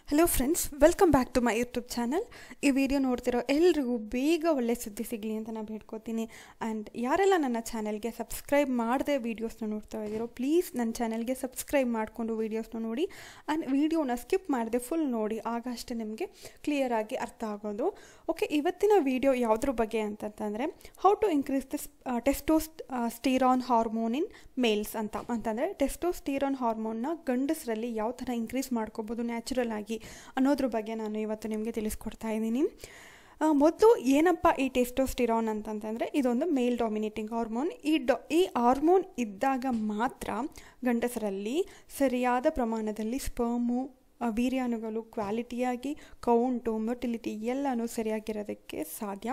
hello friends welcome back to my YouTube channel ಈ video ನೋಡ್ತಿರೋ ಎಲ್ರಿಗೂ ಬೇಗ ಒಳ್ಳೆ ಸುದ್ದಿ ಸಿಗಲಿ ಅಂತ ನಾನು ಬೇಡ್ಕೋತೀನಿ ಆ್ಯಂಡ್ ಯಾರೆಲ್ಲ ನನ್ನ ಚಾನಲ್ಗೆ ಸಬ್ಸ್ಕ್ರೈಬ್ ಮಾಡದೆ ವೀಡಿಯೋಸ್ನ ನೋಡ್ತಾ ಇದ್ದೀರೋ ಪ್ಲೀಸ್ ನನ್ನ ಚಾನಲ್ಗೆ ಸಬ್ಸ್ಕ್ರೈಬ್ ಮಾಡಿಕೊಂಡು ವೀಡಿಯೋಸ್ನ ನೋಡಿ ಆ್ಯಂಡ್ ವೀಡಿಯೋನ ಸ್ಕಿಪ್ ಮಾಡದೆ ಫುಲ್ ನೋಡಿ ಆಗ ಅಷ್ಟೇ ನಿಮಗೆ ಕ್ಲಿಯರಾಗಿ ಅರ್ಥ ಆಗೋದು ಓಕೆ ಇವತ್ತಿನ ವಿಡಿಯೋ ಯಾವುದ್ರ ಬಗ್ಗೆ ಅಂತಂತಂದರೆ how to increase this testosterone hormone in males ಅಂತ ಅಂತಂದರೆ ಟೆಸ್ಟೋಸ್ಟೀರಾನ್ ಹಾರ್ಮೋನ್ನ ಗಂಡಸರಲ್ಲಿ ಯಾವ ಥರ ಇನ್ಕ್ರೀಸ್ ಮಾಡ್ಕೋಬೋದು ನ್ಯಾಚುರಲ್ ಆಗಿ ಅನ್ನೋದ್ರ ಬಗ್ಗೆ ನಾನು ಇವತ್ತು ನಿಮಗೆ ತಿಳಿಸ್ಕೊಡ್ತಾ ಇದ್ದೀನಿ ಮೊದಲು ಏನಪ್ಪ ಈ ಟೆಸ್ಟೋಸ್ಟಿರಾನ್ ಅಂತಂತಂದರೆ ಇದೊಂದು ಮೇಲ್ ಡಾಮಿನೇಟಿಂಗ್ ಹಾರ್ಮೋನ್ ಈ ಡಾ ಈ ಹಾರ್ಮೋನ್ ಇದ್ದಾಗ ಮಾತ್ರ ಗಂಡಸರಲ್ಲಿ ಸರಿಯಾದ ಪ್ರಮಾಣದಲ್ಲಿ ಸ್ಪರ್ಮು ವೀರ್ಯಾಣುಗಳು ಕ್ವಾಲಿಟಿಯಾಗಿ ಕೌಂಟು ಮೊಟಿಲಿಟಿ ಎಲ್ಲನೂ ಸರಿಯಾಗಿರೋದಕ್ಕೆ ಸಾಧ್ಯ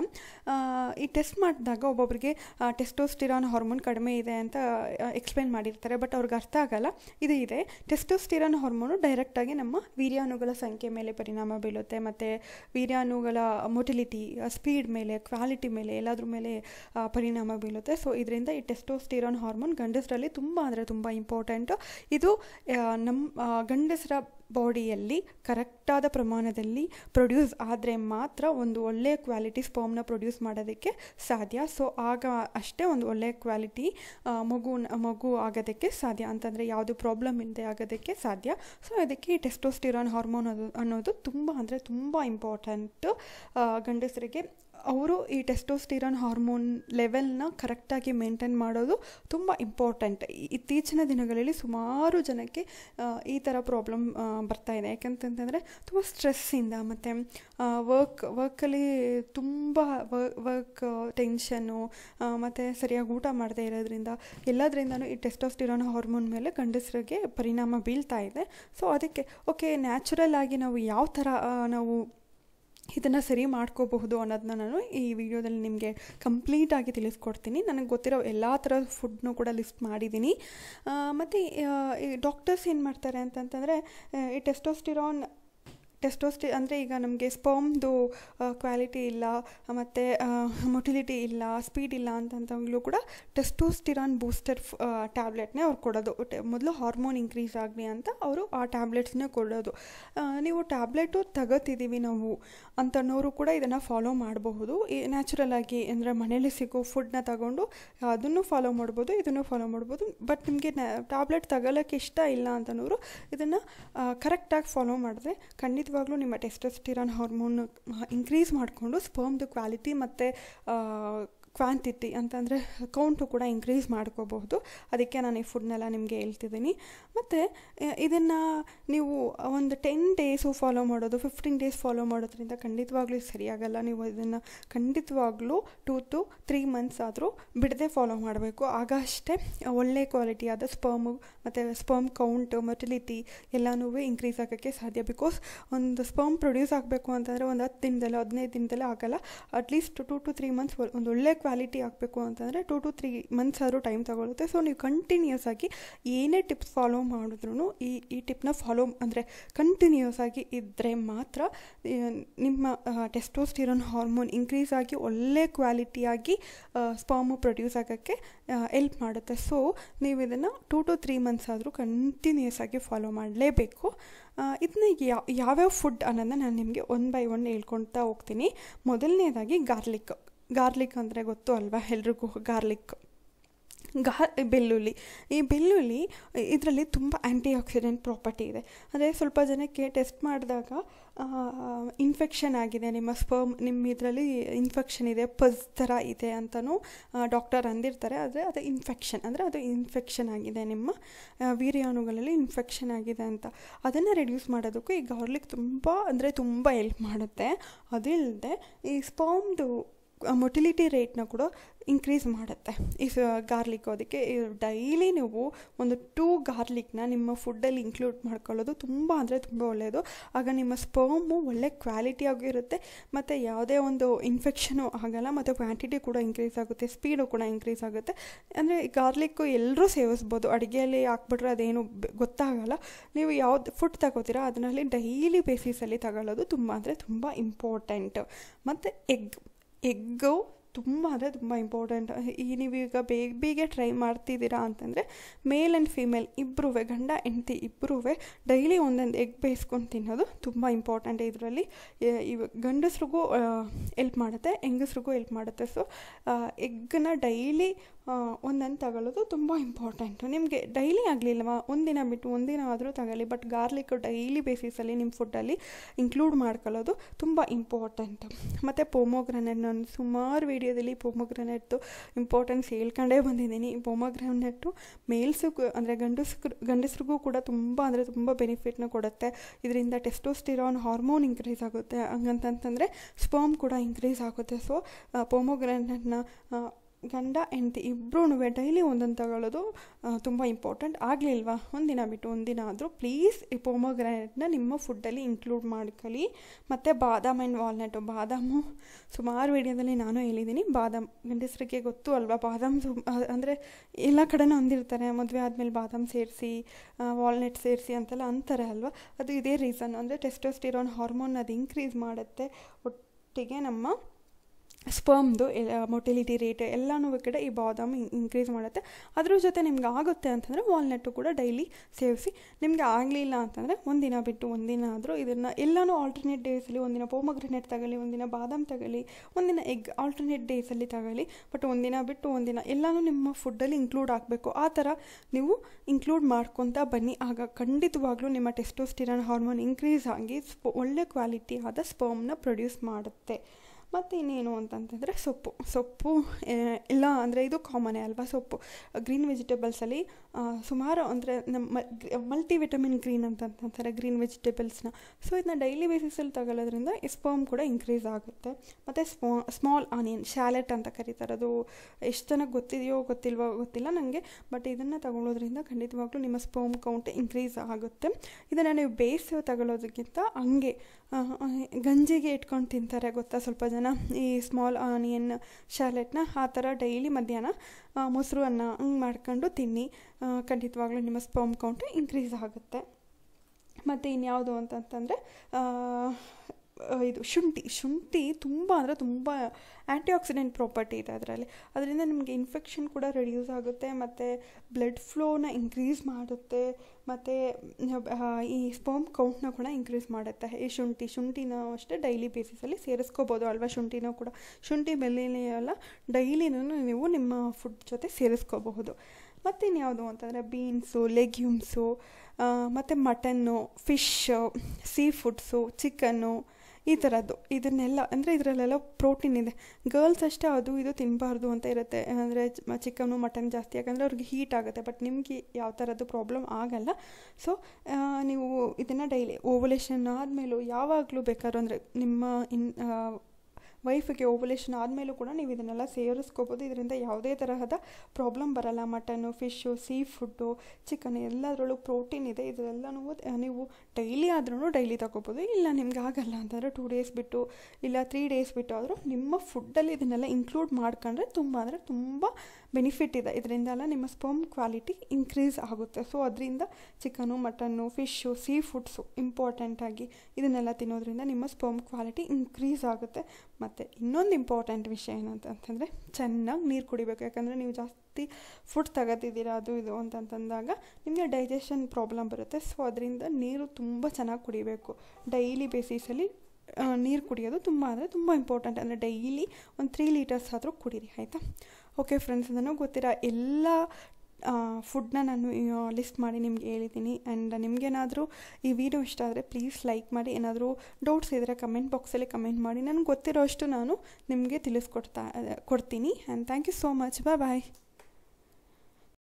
ಈ ಟೆಸ್ಟ್ ಮಾಡಿದಾಗ ಒಬ್ಬೊಬ್ಬರಿಗೆ ಟೆಸ್ಟೋಸ್ಟಿರಾನ್ ಹಾರ್ಮೋನ್ ಕಡಿಮೆ ಇದೆ ಅಂತ ಎಕ್ಸ್ಪ್ಲೇನ್ ಮಾಡಿರ್ತಾರೆ ಬಟ್ ಅವ್ರಿಗೆ ಅರ್ಥ ಆಗಲ್ಲ ಇದು ಇದೆ ಟೆಸ್ಟೋಸ್ಟಿರಾನ್ ಹಾರ್ಮೋನು ಡೈರೆಕ್ಟಾಗಿ ನಮ್ಮ ವೀರ್ಯಾಣುಗಳ ಸಂಖ್ಯೆ ಮೇಲೆ ಪರಿಣಾಮ ಬೀಳುತ್ತೆ ಮತ್ತು ವೀರ್ಯಾಣುಗಳ ಮೊಟಿಲಿಟಿ ಸ್ಪೀಡ್ ಮೇಲೆ ಕ್ವಾಲಿಟಿ ಮೇಲೆ ಎಲ್ಲದ್ರ ಮೇಲೆ ಪರಿಣಾಮ ಬೀಳುತ್ತೆ ಸೊ ಇದರಿಂದ ಈ ಟೆಸ್ಟೋಸ್ಟಿರಾನ್ ಹಾರ್ಮೋನ್ ಗಂಡಸರಲ್ಲಿ ತುಂಬ ಅಂದರೆ ತುಂಬ ಇಂಪಾರ್ಟೆಂಟು ಇದು ನಮ್ಮ ಗಂಡಸರ ಬಾಡಿಯಲ್ಲಿ ಕರೆಕ್ಟಾದ ಪ್ರಮಾಣದಲ್ಲಿ ಪ್ರೊಡ್ಯೂಸ್ ಆದರೆ ಮಾತ್ರ ಒಂದು ಒಳ್ಳೆಯ ಕ್ವಾಲಿಟಿ ಸ್ಪರ್ಮ್ನ ಪ್ರೊಡ್ಯೂಸ್ ಮಾಡೋದಕ್ಕೆ ಸಾಧ್ಯ ಸೊ ಆಗ ಅಷ್ಟೇ ಒಂದು ಒಳ್ಳೆಯ ಕ್ವಾಲಿಟಿ ಮಗು ಮಗು ಆಗೋದಕ್ಕೆ ಸಾಧ್ಯ ಅಂತಂದರೆ ಯಾವುದು ಪ್ರಾಬ್ಲಮ್ ಇಲ್ಲದೆ ಆಗೋದಕ್ಕೆ ಸಾಧ್ಯ ಸೊ ಅದಕ್ಕೆ ಈ ಟೆಸ್ಟೋಸ್ಟಿರಾನ್ ಹಾರ್ಮೋನ್ ಅದು ಅನ್ನೋದು ತುಂಬ ಅಂದರೆ ತುಂಬ ಇಂಪಾರ್ಟೆಂಟು ಗಂಡಸರಿಗೆ ಅವರು ಈ ಟೆಸ್ಟೋಸ್ಟಿರಾನ್ ಹಾರ್ಮೋನ್ ಲೆವೆಲ್ನ ಕರೆಕ್ಟಾಗಿ ಮೇಂಟೈನ್ ಮಾಡೋದು ತುಂಬ ಇಂಪಾರ್ಟೆಂಟ್ ಇತ್ತೀಚಿನ ದಿನಗಳಲ್ಲಿ ಸುಮಾರು ಜನಕ್ಕೆ ಈ ಥರ ಪ್ರಾಬ್ಲಮ್ ಬರ್ತಾ ಇದೆ ಯಾಕಂತಂತಂದರೆ ತುಂಬ ಸ್ಟ್ರೆಸ್ಸಿಂದ ಮತ್ತು ವರ್ಕ್ ವರ್ಕಲ್ಲಿ ತುಂಬ ವರ್ಕ್ ಟೆನ್ಷನ್ನು ಮತ್ತು ಸರಿಯಾಗಿ ಊಟ ಮಾಡದೇ ಇರೋದ್ರಿಂದ ಎಲ್ಲದರಿಂದನೂ ಈ ಟೆಸ್ಟೋಸ್ಟಿರಾನ್ ಹಾರ್ಮೋನ್ ಮೇಲೆ ಗಂಡಸರಿಗೆ ಪರಿಣಾಮ ಬೀಳ್ತಾ ಇದೆ ಸೊ ಅದಕ್ಕೆ ಓಕೆ ನ್ಯಾಚುರಲ್ ಆಗಿ ನಾವು ಯಾವ ಥರ ನಾವು ಇದನ್ನು ಸರಿ ಮಾಡ್ಕೋಬಹುದು ಅನ್ನೋದನ್ನ ನಾನು ಈ ವಿಡಿಯೋದಲ್ಲಿ ನಿಮಗೆ ಕಂಪ್ಲೀಟಾಗಿ ತಿಳಿಸ್ಕೊಡ್ತೀನಿ ನನಗೆ ಗೊತ್ತಿರೋ ಎಲ್ಲ ಥರದ ಫುಡ್ನು ಕೂಡ ಲಿಸ್ಟ್ ಮಾಡಿದ್ದೀನಿ ಮತ್ತು ಈ ಡಾಕ್ಟರ್ಸ್ ಏನು ಮಾಡ್ತಾರೆ ಅಂತಂತಂದರೆ ಈ ಟೆಸ್ಟೋಸ್ಟಿರಾನ್ ಟೆಸ್ಟೋಸ್ಟಿ ಅಂದರೆ ಈಗ ನಮಗೆ ಸ್ಪರ್ಮ್ದು ಕ್ವಾಲಿಟಿ ಇಲ್ಲ ಮತ್ತು ಮೊಟಿಲಿಟಿ ಇಲ್ಲ ಸ್ಪೀಡ್ ಇಲ್ಲ ಅಂತಂತವಾಗಲೂ ಕೂಡ ಟೆಸ್ಟೋಸ್ಟಿರಾನ್ ಬೂಸ್ಟರ್ ಟ್ಯಾಬ್ಲೆಟ್ನೇ ಅವ್ರು ಕೊಡೋದು ಮೊದಲು ಹಾರ್ಮೋನ್ ಇನ್ಕ್ರೀಸ್ ಆಗಲಿ ಅಂತ ಅವರು ಆ ಟ್ಯಾಬ್ಲೆಟ್ಸ್ನೇ ಕೊಡೋದು ನೀವು ಟ್ಯಾಬ್ಲೆಟು ತಗೋತಿದ್ದೀವಿ ನಾವು ಅಂತನೋರು ಕೂಡ ಇದನ್ನು ಫಾಲೋ ಮಾಡಬಹುದು ನ್ಯಾಚುರಲ್ ಆಗಿ ಅಂದರೆ ಮನೇಲಿ ಸಿಗೋ ಫುಡ್ನ ತಗೊಂಡು ಅದನ್ನು ಫಾಲೋ ಮಾಡ್ಬೋದು ಇದನ್ನು ಫಾಲೋ ಮಾಡ್ಬೋದು ಬಟ್ ನಿಮಗೆ ಟ್ಯಾಬ್ಲೆಟ್ ತಗೊಳ್ಳೋಕ್ಕೆ ಇಷ್ಟ ಇಲ್ಲ ಅಂತನೋರು ಇದನ್ನು ಕರೆಕ್ಟಾಗಿ ಫಾಲೋ ಮಾಡಿದ್ರೆ ಖಂಡಿತ ಖಂಡಿತವಾಗ್ಲೂ ನಿಮ್ಮ ಟೆಸ್ಟೋಸ್ಟಿರಾನ್ ಹಾರ್ಮೋನ್ ಇನ್ಕ್ರೀಸ್ ಮಾಡಿಕೊಂಡು ಸ್ಪರ್ಮ್ದು ಕ್ವಾಲಿಟಿ ಮತ್ತು ಕ್ವಾಂಟಿಟಿ ಅಂತಂದರೆ ಕೌಂಟು ಕೂಡ ಇನ್ಕ್ರೀಸ್ ಮಾಡ್ಕೋಬಹುದು ಅದಕ್ಕೆ ನಾನು ಈ ಫುಡ್ನೆಲ್ಲ ನಿಮಗೆ ಹೇಳ್ತಿದ್ದೀನಿ ಮತ್ತು ಇದನ್ನು ನೀವು ಒಂದು ಟೆನ್ ಡೇಸು ಫಾಲೋ ಮಾಡೋದು ಫಿಫ್ಟೀನ್ ಡೇಸ್ ಫಾಲೋ ಮಾಡೋದ್ರಿಂದ ಖಂಡಿತವಾಗ್ಲೂ ಸರಿಯಾಗಲ್ಲ ನೀವು ಇದನ್ನು ಖಂಡಿತವಾಗ್ಲೂ ಟೂ ಟು ತ್ರೀ ಮಂತ್ಸ್ ಆದರೂ ಬಿಡದೆ ಫಾಲೋ ಮಾಡಬೇಕು ಆಗ ಅಷ್ಟೇ ಒಳ್ಳೆ ಕ್ವಾಲಿಟಿಯಾದ ಸ್ಪರ್ಮು ಮತ್ತು ಸ್ಪರ್ಮ್ ಕೌಂಟ್ ಮೊಟಿಲಿಟಿ ಎಲ್ಲನೂ ಇನ್ಕ್ರೀಸ್ ಆಗೋಕ್ಕೆ ಸಾಧ್ಯ ಬಿಕಾಸ್ ಒಂದು ಸ್ಪರ್ಮ್ ಪ್ರೊಡ್ಯೂಸ್ ಆಗಬೇಕು ಅಂತಂದರೆ ಒಂದು ಹತ್ತು ದಿನದಲ್ಲೋ ಹದಿನೈದು ದಿನದಲ್ಲೇ ಆಗಲ್ಲ at least two to three months ಒಂದು ಒಳ್ಳೆ ಕ್ವಾಲಿಟಿ ಆಗಬೇಕು ಅಂತಂದರೆ ಟು ಟು ತ್ರೀ ಮಂತ್ಸ್ ಆದರೂ ಟೈಮ್ ತಗೊಳುತ್ತೆ ಸೊ ನೀವು ಕಂಟಿನ್ಯೂಸ್ ಆಗಿ ಏನೇ ಟಿಪ್ಸ್ ಫಾಲೋ ಮಾಡಿದ್ರೂ ಈ ಈ ಟಿಪ್ನ ಫಾಲೋ ಅಂದರೆ ಕಂಟಿನ್ಯೂಸ್ ಆಗಿ ಇದ್ದರೆ ಮಾತ್ರ ನಿಮ್ಮ ಟೆಸ್ಟೋಸ್ಟಿರೋನ್ ಹಾರ್ಮೋನ್ ಇನ್ಕ್ರೀಸ್ ಆಗಿ ಒಳ್ಳೆ ಕ್ವಾಲಿಟಿಯಾಗಿ ಸ್ಪರ್ಮು ಪ್ರೊಡ್ಯೂಸ್ ಆಗೋಕ್ಕೆ ಎಲ್ಪ್ ಮಾಡುತ್ತೆ ಸೊ ನೀವು ಇದನ್ನು ಟು ಟು ತ್ರೀ ಮಂತ್ಸ್ ಆದರೂ ಕಂಟಿನ್ಯೂಸ್ ಆಗಿ ಫಾಲೋ ಮಾಡಲೇಬೇಕು ಇದನ್ನ ಯಾವ ಯಾವ್ಯಾವ ಫುಡ್ ಅನ್ನೋದನ್ನ ನಾನು ನಿಮಗೆ ಒನ್ ಬೈ ಒನ್ ಹೇಳ್ಕೊಳ್ತಾ ಹೋಗ್ತೀನಿ ಮೊದಲನೇದಾಗಿ ಗಾರ್ಲಿಕ್ ಗಾರ್ಲಿಕ್ ಅಂದರೆ ಗೊತ್ತು ಅಲ್ವಾ ಎಲ್ರಿಗೂ ಗಾರ್ಲಿಕ್ ಗಾ ಬೆಳ್ಳುಳ್ಳಿ ಈ ಬೆಳ್ಳುಳ್ಳಿ ಇದರಲ್ಲಿ ತುಂಬ ಆ್ಯಂಟಿ ಆಕ್ಸಿಡೆಂಟ್ ಪ್ರಾಪರ್ಟಿ ಇದೆ ಅಂದರೆ ಸ್ವಲ್ಪ ಜನಕ್ಕೆ ಟೆಸ್ಟ್ ಮಾಡಿದಾಗ ಇನ್ಫೆಕ್ಷನ್ ಆಗಿದೆ ನಿಮ್ಮ ಸ್ಪರ್ಮ್ ನಿಮ್ಮ ಇದರಲ್ಲಿ ಇನ್ಫೆಕ್ಷನ್ ಇದೆ ಪಸ್ ಥರ ಇದೆ ಅಂತಲೂ ಡಾಕ್ಟರ್ ಅಂದಿರ್ತಾರೆ ಆದರೆ ಅದು ಇನ್ಫೆಕ್ಷನ್ ಅಂದರೆ ಅದು ಇನ್ಫೆಕ್ಷನ್ ಆಗಿದೆ ನಿಮ್ಮ ವೀರ್ಯಾಣುಗಳಲ್ಲಿ ಇನ್ಫೆಕ್ಷನ್ ಆಗಿದೆ ಅಂತ ಅದನ್ನು ರೆಡ್ಯೂಸ್ ಮಾಡೋದಕ್ಕೂ ಈ ಗಾರ್ಲಿಕ್ ತುಂಬ ಅಂದರೆ ತುಂಬ ಎಲ್ಪ್ ಮಾಡುತ್ತೆ ಅದಿಲ್ಲದೆ ಈ ಸ್ಪರ್ಮ್ದು ಮೊಟಿಲಿಟಿ ರೇಟ್ನ ಕೂಡ ಇನ್ಕ್ರೀಸ್ ಮಾಡುತ್ತೆ ಈ ಗಾರ್ಲಿಕ್ ಅದಕ್ಕೆ ಡೈಲಿ ನೀವು ಒಂದು ಟೂ ಗಾರ್ಲಿಕ್ನ ನಿಮ್ಮ ಫುಡ್ಡಲ್ಲಿ ಇನ್ಕ್ಲೂಡ್ ಮಾಡ್ಕೊಳ್ಳೋದು ತುಂಬ ಅಂದರೆ ತುಂಬ ಒಳ್ಳೆಯದು ಆಗ ನಿಮ್ಮ ಸ್ಪರ್ಮು ಒಳ್ಳೆ ಕ್ವಾಲಿಟಿಯಾಗೂ ಇರುತ್ತೆ ಮತ್ತು ಯಾವುದೇ ಒಂದು ಇನ್ಫೆಕ್ಷನು ಆಗಲ್ಲ ಮತ್ತು ಕ್ವಾಂಟಿಟಿ ಕೂಡ ಇನ್ಕ್ರೀಸ್ ಆಗುತ್ತೆ ಸ್ಪೀಡು ಕೂಡ ಇನ್ಕ್ರೀಸ್ ಆಗುತ್ತೆ ಅಂದರೆ ಗಾರ್ಲಿಕ್ಕು ಎಲ್ಲರೂ ಸೇವಿಸ್ಬೋದು ಅಡುಗೆಯಲ್ಲಿ ಹಾಕ್ಬಿಟ್ರೆ ಅದೇನು ಗೊತ್ತಾಗಲ್ಲ ನೀವು ಯಾವ್ದು ಫುಡ್ ತಗೋತೀರಾ ಅದರಲ್ಲಿ ಡೈಲಿ ಬೇಸಿಸಲ್ಲಿ ತಗೊಳ್ಳೋದು ತುಂಬ ಅಂದರೆ ತುಂಬ ಇಂಪಾರ್ಟೆಂಟ್ ಮತ್ತು ಎಗ್ ಎಗ್ಗು ತುಂಬ ಅಂದರೆ ತುಂಬ ಇಂಪಾರ್ಟೆಂಟ್ ಈ ನೀವೀಗ ಬೇಗ ಬೇಗ ಟ್ರೈ ಮಾಡ್ತಿದ್ದೀರಾ ಅಂತಂದರೆ ಮೇಲ್ ಆ್ಯಂಡ್ ಫೀಮೇಲ್ ಇಬ್ಬರೂ ಗಂಡ ಹೆಂಡ್ತಿ ಇಬ್ಬರೂ ಡೈಲಿ ಒಂದೊಂದು ಎಗ್ ಬೇಯಿಸ್ಕೊಂಡು ತಿನ್ನೋದು ತುಂಬ ಇಂಪಾರ್ಟೆಂಟ್ ಇದರಲ್ಲಿ ಇವ ಗಂಡಸ್ರಿಗೂ ಎಲ್ಪ್ ಮಾಡುತ್ತೆ ಹೆಂಗಸ್ರಿಗೂ ಎಲ್ಪ್ ಮಾಡುತ್ತೆ ಸೊ ಎಗ್ಗನ್ನ ಡೈಲಿ ಒಂದೊಂದು ತಗೊಳ್ಳೋದು ತುಂಬ ಇಂಪಾರ್ಟೆಂಟು ನಿಮಗೆ ಡೈಲಿ ಆಗಲಿಲ್ಲವಾ ಒಂದಿನ ಬಿಟ್ಟು ಒಂದಿನ ಆದರೂ ತಗೊಳ್ಳಿ ಬಟ್ ಗಾರ್ಲಿಕ್ ಡೈಲಿ ಬೇಸಿಸಲ್ಲಿ ನಿಮ್ಮ ಫುಡ್ಡಲ್ಲಿ ಇನ್ಕ್ಲೂಡ್ ಮಾಡ್ಕೊಳ್ಳೋದು ತುಂಬ ಇಂಪಾರ್ಟೆಂಟ್ ಮತ್ತು ಪೋಮೋಗ್ರನೆಟ್ ನಾನು ಸುಮಾರು ವೀಡಿಯೋದಲ್ಲಿ ಪೋಮೋಗ್ರನೆಟ್ದು ಇಂಪಾರ್ಟೆನ್ಸ್ ಹೇಳ್ಕೊಂಡೇ ಬಂದಿದ್ದೀನಿ ಈ ಪೋಮೋಗ್ರನೆಟ್ಟು ಮೇಲ್ಸಿಗೂ ಅಂದರೆ ಗಂಡಸ್ ಗಂಡಸ್ರಿಗೂ ಕೂಡ ತುಂಬ ಅಂದರೆ ತುಂಬ ಬೆನಿಫಿಟ್ನ ಕೊಡುತ್ತೆ ಇದರಿಂದ ಟೆಸ್ಟೋಸ್ಟಿರಾನ್ ಹಾರ್ಮೋನ್ ಇನ್ಕ್ರೀಸ್ ಆಗುತ್ತೆ ಹಂಗಂತಂತಂದರೆ ಸ್ಪರ್ಮ್ ಕೂಡ ಇನ್ಕ್ರೀಸ್ ಆಗುತ್ತೆ ಸೊ ಪೋಮೋಗ್ರನೆಟ್ನ ಗಂಡ ಹೆಂಡತಿ ಇಬ್ಬರೂ ಡೈಲಿ ಒಂದೊಂದು ತಗೊಳ್ಳೋದು ತುಂಬ ಇಂಪಾರ್ಟೆಂಟ್ ಆಗಲಿಲ್ವಾ ಒಂದಿನ ಬಿಟ್ಟು ಒಂದಿನ ಆದರೂ ಪ್ಲೀಸ್ ಈ ಪೋಮೋಗ್ರಾನೆಟ್ನ ನಿಮ್ಮ ಫುಡ್ಡಲ್ಲಿ ಇನ್ಕ್ಲೂಡ್ ಮಾಡ್ಕೊಳ್ಳಿ ಮತ್ತು ಬಾದಾಮ್ ಆ್ಯಂಡ್ ವಾಲ್ನಟ್ಟು ಬಾದಾಮು ಸುಮಾರು ವಿಡಿಯೋದಲ್ಲಿ ನಾನು ಹೇಳಿದ್ದೀನಿ ಬಾದಾಮ್ ಗಂಡಸರಿಗೆ ಗೊತ್ತು ಅಲ್ವಾ ಬಾದಾಮ್ ಸು ಅಂದರೆ ಎಲ್ಲ ಕಡೆನೂ ಹೊಂದಿರ್ತಾರೆ ಮದುವೆ ಆದಮೇಲೆ ಬಾದಾಮ್ ಸೇರಿಸಿ ವಾಲ್ನಟ್ ಸೇರಿಸಿ ಅಂತೆಲ್ಲ ಅಂತಾರೆ ಅಲ್ವಾ ಅದು ಇದೇ ರೀಸನ್ ಅಂದರೆ ಟೆಸ್ಟೋಸ್ಟಿರೋನ್ ಹಾರ್ಮೋನ್ ಅದು ಇನ್ಕ್ರೀಸ್ ಮಾಡುತ್ತೆ ಒಟ್ಟಿಗೆ ನಮ್ಮ ಸ್ಪರ್ಮ್ದು ಮೊಟಿಲಿಟಿ ರೇಟ್ ಎಲ್ಲನೂ ಕಡೆ ಈ ಬಾದಾಮ್ ಇನ್ಕ್ರೀಸ್ ಮಾಡುತ್ತೆ ಅದ್ರ ಜೊತೆ ನಿಮ್ಗೆ ಆಗುತ್ತೆ ಅಂತಂದರೆ ವಾಲ್ನಟ್ಟು ಕೂಡ ಡೈಲಿ ಸೇವಿಸಿ ನಿಮಗೆ ಆಗಲಿಲ್ಲ ಅಂತಂದರೆ ಒಂದಿನ ಬಿಟ್ಟು ಒಂದಿನ ಆದರೂ ಇದನ್ನು ಎಲ್ಲನೂ ಆಲ್ಟರ್ನೇಟ್ ಡೇಸಲ್ಲಿ ಒಂದಿನ ಪೋಮಗ್ರನೇಟ್ ತಗೊಳ್ಳಿ ಒಂದಿನ ಬಾದಾಮ್ ತಗೊಳ್ಳಿ ಒಂದಿನ ಎಗ್ ಆಲ್ಟರ್ನೇಟ್ ಡೇಸಲ್ಲಿ ತಗೊಳ್ಳಿ ಬಟ್ ಒಂದಿನ ಬಿಟ್ಟು ಒಂದಿನ ಎಲ್ಲನೂ ನಿಮ್ಮ ಫುಡ್ಡಲ್ಲಿ ಇನ್ಕ್ಲೂಡ್ ಆಗಬೇಕು ಆ ಥರ ನೀವು ಇನ್ಕ್ಲೂಡ್ ಮಾಡ್ಕೊತಾ ಬನ್ನಿ ಆಗ ಖಂಡಿತವಾಗ್ಲೂ ನಿಮ್ಮ ಟೆಸ್ಟೋಸ್ಟಿರಾನ್ ಹಾರ್ಮೋನ್ ಇನ್ಕ್ರೀಸ್ ಆಗಿ ಸ್ಪ ಒಳ್ಳೆ ಕ್ವಾಲಿಟಿ ಆದ ಸ್ಪರ್ಮ್ನ ಪ್ರೊಡ್ಯೂಸ್ ಮಾಡುತ್ತೆ ಮತ್ತು ಇನ್ನೇನು ಅಂತಂತಂದರೆ ಸೊಪ್ಪು ಸೊಪ್ಪು ಎಲ್ಲ ಅಂದರೆ ಇದು ಕಾಮನೇ ಅಲ್ವಾ ಸೊಪ್ಪು ಗ್ರೀನ್ ವೆಜಿಟೇಬಲ್ಸಲ್ಲಿ ಸುಮಾರು ಅಂದರೆ ನಮ್ಮ ಮಲ್ಟಿ ವಿಟಮಿನ್ ಗ್ರೀನ್ ಅಂತಂತಾರೆ ಗ್ರೀನ್ ವೆಜಿಟೇಬಲ್ಸ್ನ ಸೊ ಇದನ್ನ ಡೈಲಿ ಬೇಸಿಸಲ್ಲಿ ತಗೊಳ್ಳೋದ್ರಿಂದ ಸ್ಪರ್ಮ್ ಕೂಡ ಇನ್ಕ್ರೀಸ್ ಆಗುತ್ತೆ ಮತ್ತು ಸ್ಮಾ ಸ್ಮಾಲ್ ಆನಿಯನ್ ಶಾಲೆಟ್ ಅಂತ ಕರೀತಾರೆ ಅದು ಎಷ್ಟು ಜನಕ್ಕೆ ಗೊತ್ತಿದೆಯೋ ಗೊತ್ತಿಲ್ವೋ ಗೊತ್ತಿಲ್ಲ ನನಗೆ ಬಟ್ ಇದನ್ನು ತಗೊಳ್ಳೋದ್ರಿಂದ ಖಂಡಿತವಾಗ್ಲೂ ನಿಮ್ಮ ಸ್ಪರ್ಮ್ ಕೌಂಟ್ ಇನ್ಕ್ರೀಸ್ ಆಗುತ್ತೆ ಇದನ್ನು ನೀವು ಬೇಯಿಸಿ ತಗೊಳ್ಳೋದಕ್ಕಿಂತ ಹಂಗೆ ಗಂಜಿಗೆ ಇಟ್ಕೊಂಡು ತಿಂತಾರೆ ಗೊತ್ತಾ ಸ್ವಲ್ಪ ಜನ ಈ ಸ್ಮಾಲ್ ಆನಿಯನ್ ಶಾಲೆಟ್ನ ಆ ಥರ ಡೈಲಿ ಮಧ್ಯಾಹ್ನ ಮೊಸರು ಅನ್ನ ಹಂಗೆ ಮಾಡ್ಕೊಂಡು ತಿನ್ನಿ ಖಂಡಿತವಾಗ್ಲೂ ನಿಮ್ಮ ಸ್ಪರ್ಮ್ ಕೌಂಟ್ ಇನ್ಕ್ರೀಸ್ ಆಗುತ್ತೆ ಮತ್ತು ಇನ್ಯಾವುದು ಅಂತಂತಂದರೆ ಇದು ಶುಂಠಿ ಶುಂಠಿ ತುಂಬ ಅಂದರೆ ತುಂಬ ಆ್ಯಂಟಿ ಆಕ್ಸಿಡೆಂಟ್ ಪ್ರಾಪರ್ಟಿ ಇದೆ ಅದರಲ್ಲಿ ಅದರಿಂದ ನಿಮಗೆ ಇನ್ಫೆಕ್ಷನ್ ಕೂಡ ರೆಡ್ಯೂಸ್ ಆಗುತ್ತೆ ಮತ್ತು ಬ್ಲಡ್ ಫ್ಲೋನ ಇನ್ಕ್ರೀಸ್ ಮಾಡುತ್ತೆ ಮತ್ತು ಈ ಸ್ಪರ್ಮ್ ಕೌಂಟ್ನ ಕೂಡ ಇನ್ಕ್ರೀಸ್ ಮಾಡುತ್ತೆ ಈ ಶುಂಠಿ ಶುಂಠಿನ ಅಷ್ಟೇ ಡೈಲಿ ಬೇಸಿಸಲ್ಲಿ ಸೇರಿಸ್ಕೋಬೋದು ಅಲ್ವಾ ಶುಂಠಿನೂ ಕೂಡ ಶುಂಠಿ ಬೆಳ್ಳುಳ್ಳಿ ಎಲ್ಲ ಡೈಲಿನೂ ನೀವು ನಿಮ್ಮ ಫುಡ್ ಜೊತೆ ಸೇರಿಸ್ಕೋಬಹುದು ಮತ್ತು ಇನ್ಯಾವುದು ಅಂತಂದರೆ ಬೀನ್ಸು ಲೆಗ್ಯೂಮ್ಸು ಮತ್ತು mutton fish sea foods chicken ಈ ಥರದ್ದು ಇದನ್ನೆಲ್ಲ ಅಂದರೆ ಇದರಲ್ಲೆಲ್ಲ ಪ್ರೋಟೀನ್ ಇದೆ ಗರ್ಲ್ಸ್ ಅಷ್ಟೇ ಅದು ಇದು ತಿನ್ನಬಾರ್ದು ಅಂತ ಇರುತ್ತೆ ಅಂದರೆ ಚಿಕನ್ನು ಮಟನ್ ಜಾಸ್ತಿ ಯಾಕಂದರೆ ಅವ್ರಿಗೆ ಹೀಟ್ ಆಗುತ್ತೆ ಬಟ್ ನಿಮಗೆ ಯಾವ ಥರದ್ದು ಪ್ರಾಬ್ಲಮ್ ಆಗಲ್ಲ ಸೊ ನೀವು ಇದನ್ನು ಡೈಲಿ ಓವಲೇಷನ್ ಆದಮೇಲೂ ಯಾವಾಗಲೂ ಬೇಕಾದ್ರೂ ಅಂದರೆ ನಿಮ್ಮ ಇನ್ ವೈಫಿಗೆ ಓವಲೇಷನ್ ಆದಮೇಲೂ ಕೂಡ ನೀವು ಇದನ್ನೆಲ್ಲ ಸೇರಿಸ್ಕೋಬೋದು ಇದರಿಂದ ಯಾವುದೇ ತರಹದ ಪ್ರಾಬ್ಲಮ್ ಬರಲ್ಲ mutton fish sea food chicken ಎಲ್ಲದರಲ್ಲೂ ಪ್ರೋಟೀನ್ ಇದೆ ಇದೆಲ್ಲನೂ ನೀವು ಡೈಲಿ ಆದ್ರೂ ಡೈಲಿ ತಗೋಬೋದು ಇಲ್ಲ ನಿಮ್ಗೆ ಆಗಲ್ಲ ಅಂತಂದರೆ ಟೂ ಡೇಸ್ ಬಿಟ್ಟು ಇಲ್ಲ ತ್ರೀ ಡೇಸ್ ಬಿಟ್ಟು ಆದರೂ ನಿಮ್ಮ ಫುಡ್ಡಲ್ಲಿ ಇದನ್ನೆಲ್ಲ ಇನ್ಕ್ಲೂಡ್ ಮಾಡ್ಕೊಂಡ್ರೆ ತುಂಬ ಅಂದರೆ ತುಂಬ ಬೆನಿಫಿಟ್ ಇದೆ ಇದರಿಂದ ಎಲ್ಲ ನಿಮ್ಮ ಸ್ಪರ್ಮ್ ಕ್ವಾಲಿಟಿ ಇನ್ಕ್ರೀಸ್ ಆಗುತ್ತೆ ಸೊ ಅದರಿಂದ chicken mutton fish sea foods ಇಂಪಾರ್ಟೆಂಟಾಗಿ ಇದನ್ನೆಲ್ಲ ತಿನ್ನೋದ್ರಿಂದ ನಿಮ್ಮ ಸ್ಪರ್ಮ್ ಕ್ವಾಲಿಟಿ ಇನ್ಕ್ರೀಸ್ ಆಗುತ್ತೆ ಮತ್ತು ಇನ್ನೊಂದು ಇಂಪಾರ್ಟೆಂಟ್ ವಿಷಯ ಏನಂತಂತಂದರೆ ಚೆನ್ನಾಗಿ ನೀರು ಕುಡಿಬೇಕು ಯಾಕಂದರೆ ನೀವು ಜಾಸ್ತಿ ಫುಡ್ ತಗೋತಿದ್ದೀರಾ ಅದು ಇದು ಅಂತಂತಂದಾಗ ನಿಮಗೆ ಡೈಜೆಷನ್ ಪ್ರಾಬ್ಲಮ್ ಬರುತ್ತೆ ಸೊ ಅದರಿಂದ ನೀರು ತುಂಬ ಚೆನ್ನಾಗಿ ಕುಡಿಬೇಕು ಡೈಲಿ ಬೇಸಿಸಲ್ಲಿ ನೀರು ಕುಡಿಯೋದು ತುಂಬ ಅಂದರೆ ತುಂಬ ಇಂಪಾರ್ಟೆಂಟ್ ಅಂದರೆ ಡೈಲಿ ಒಂದು ತ್ರೀ ಲೀಟರ್ಸ್ ಆದರೂ ಕುಡೀರಿ ಆಯಿತಾ ಓಕೆ ಫ್ರೆಂಡ್ಸ್ ನನಗೆ ಗೊತ್ತಿರೋ ಎಲ್ಲ ಫುಡ್ನ ನಾನು ಲಿಸ್ಟ್ ಮಾಡಿ ನಿಮ್ಗೆ ಹೇಳಿದ್ದೀನಿ ಆ್ಯಂಡ್ ನಿಮಗೇನಾದರೂ ಈ ವಿಡಿಯೋ ಇಷ್ಟ ಆದರೆ ಪ್ಲೀಸ್ ಲೈಕ್ ಮಾಡಿ ಏನಾದರೂ ಡೌಟ್ಸ್ ಇದ್ದರೆ ಕಮೆಂಟ್ ಬಾಕ್ಸಲ್ಲಿ ಕಮೆಂಟ್ ಮಾಡಿ ನನಗೆ ಗೊತ್ತಿರೋ ಅಷ್ಟು ನಾನು ನಿಮಗೆ ತಿಳಿಸ್ಕೊಡ್ತಾ ಕೊಡ್ತೀನಿ and thank you so much bye bye